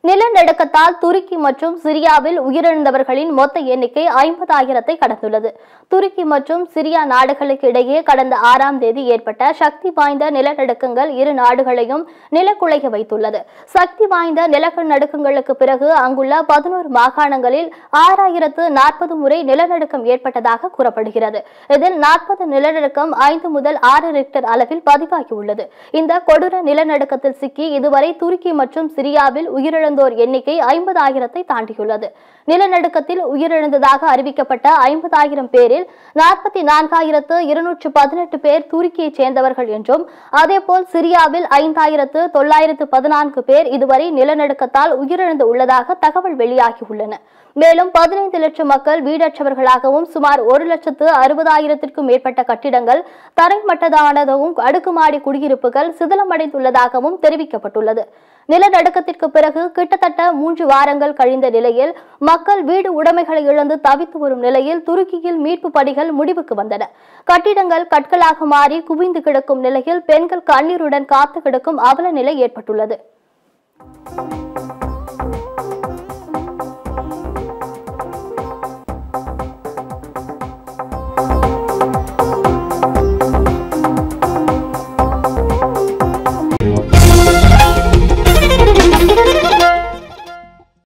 நிலநடுக்கத்தால் துருக்கி மற்றும் சிரியாவில் உயிரிழந்தவர்களின் மொத்த எண்ணிக்கை ஐம்பதாயிரத்தை கடந்துள்ளது துருக்கி மற்றும் சிரியா நாடுகளுக்கு இடையே கடந்த ஆறாம் தேதி ஏற்பட்ட சக்தி வாய்ந்த நிலநடுக்கங்கள் இரு நாடுகளையும் நிலக்குலைய வைத்துள்ளது சக்தி வாய்ந்த நிலநடுக்கங்களுக்கு பிறகு அங்குள்ள பதினோரு மாகாணங்களில் ஆறாயிரத்து நாற்பது முறை நிலநடுக்கம் ஏற்பட்டதாக கூறப்படுகிறது இதில் நாற்பது நிலநடுக்கம் ஐந்து முதல் ஆறு ரிக்டர் அளவில் பதிவாகியுள்ளது இந்த கொடூர நிலநடுக்கத்தில் சிக்கி இதுவரை துருக்கி மற்றும் சிரியாவில் உயிரிழந்தோர் எண்ணிக்கை ஐம்பதாயிரத்தை தாண்டியுள்ளது நிலநடுக்கத்தில் உயிரிழந்ததாக அறிவிக்கப்பட்ட ஐம்பதாயிரம் பேரில் நாற்பத்தி நான்காயிரத்து இருநூற்று பதினெட்டு பேர் துருக்கியைச் சேர்ந்தவர்கள் என்றும் அதேபோல் சிரியாவில் ஐந்தாயிரத்து தொள்ளாயிரத்து பதினான்கு பேர் இதுவரை நிலநடுக்கத்தால் உயிரிழந்து உள்ளதாக தகவல் வெளியாகியுள்ளன மேலும் பதினைந்து லட்சம் மக்கள் வீடற்றவர்களாகவும் சுமார் ஒரு லட்சத்து அறுபதாயிரத்திற்கும் மேற்பட்ட கட்டிடங்கள் தரைமட்டதானதாகவும் அடுக்குமாடி குடியிருப்புகள் சிதிலமடைந்துள்ளதாகவும் தெரிவிக்கப்பட்டுள்ளது நிலநடுக்கத்திற்கு பிறகு கிட்டத்தட்ட மூன்று வாரங்கள் கழிந்த நிலையில் மக்கள் வீடு உடைமைகளை இழந்து தவித்து வரும் நிலையில் துருக்கியில் மீட்பு பணிகள் முடிவுக்கு வந்தன கட்டிடங்கள் கற்களாக மாறி குவிந்து கிடக்கும் நிலையில் பெண்கள் கண்ணீருடன் காத்து கிடக்கும் அவல நிலை ஏற்பட்டுள்ளது